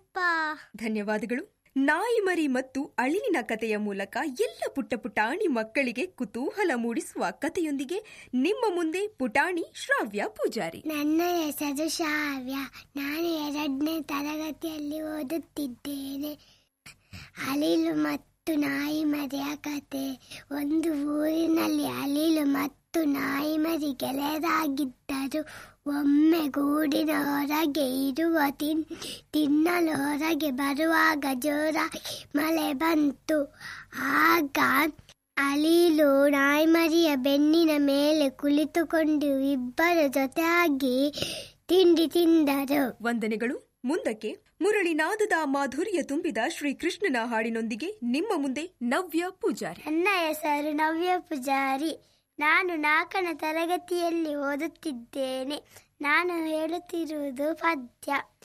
ಅಪ್ಪ ಧನ್ಯವಾದಗಳು ನಾಯಿ ಮರಿ ಮತ್ತು ಅಳಿಲಿನ ಕಥೆಯ ಮೂಲಕ ಎಲ್ಲ ಪುಟ್ಟ ಪುಟಾಣಿ ಮಕ್ಕಳಿಗೆ ಕುತೂಹಲ ಮೂಡಿಸುವ ಕಥೆಯೊಂದಿಗೆ ನಿಮ್ಮ ಮುಂದೆ ಪುಟಾಣಿ ಶ್ರಾವ್ಯ ಪೂಜಾರಿ ನನ್ನ ಹೆಸರು ಶ್ರಾವ್ಯ ನಾನು ಎರಡನೇ ತರಗತಿಯಲ್ಲಿ ಓದುತ್ತಿದ್ದೇನೆ ಅಳಿಲು ಮತ್ತು ನಾಯಿ ಮರಿಯ ಕತೆ ಒಂದು ಊರಿನಲ್ಲಿ ಅಳಿಲು ಮತ್ತು ನಾಯಿ ಮರಿ ಗೆಳೆಯರಾಗಿದ್ದರು ಒಮ್ಮೆ ಗೂಡಿನ ಹೊರಗೆ ಇರುವ ತಿನ್ ತಿನ್ನಲು ಹೊರಗೆ ಬರುವಾಗ ಜೋರಾಗಿ ಮಳೆ ಬಂತು ಆಗ ಅಳಿಲು ನಾಯಿಮರಿಯ ಬೆನ್ನಿನ ಮೇಲೆ ಕುಳಿತುಕೊಂಡು ಇಬ್ಬರು ಜೊತೆಯಾಗಿ ತಿಂಡಿ ತಿಂದರು ವಂದನೆಗಳು ಮುಂದಕ್ಕೆ ಮುರಳಿನಾದದ ಮಾಧುರ್ಯ ತುಂಬಿದ ಶ್ರೀಕೃಷ್ಣನ ಹಾಡಿನೊಂದಿಗೆ ನಿಮ್ಮ ಮುಂದೆ ನವ್ಯ ಪೂಜಾರಿ ನನ್ನ ಹೆಸರು ನವ್ಯ ಪೂಜಾರಿ ನಾನು ನಾಲ್ಕನೇ ತರಗತಿಯಲ್ಲಿ ಓದುತ್ತಿದ್ದೇನೆ ನಾನು ಹೇಳುತ್ತಿರುವುದು ಪದ್ಯ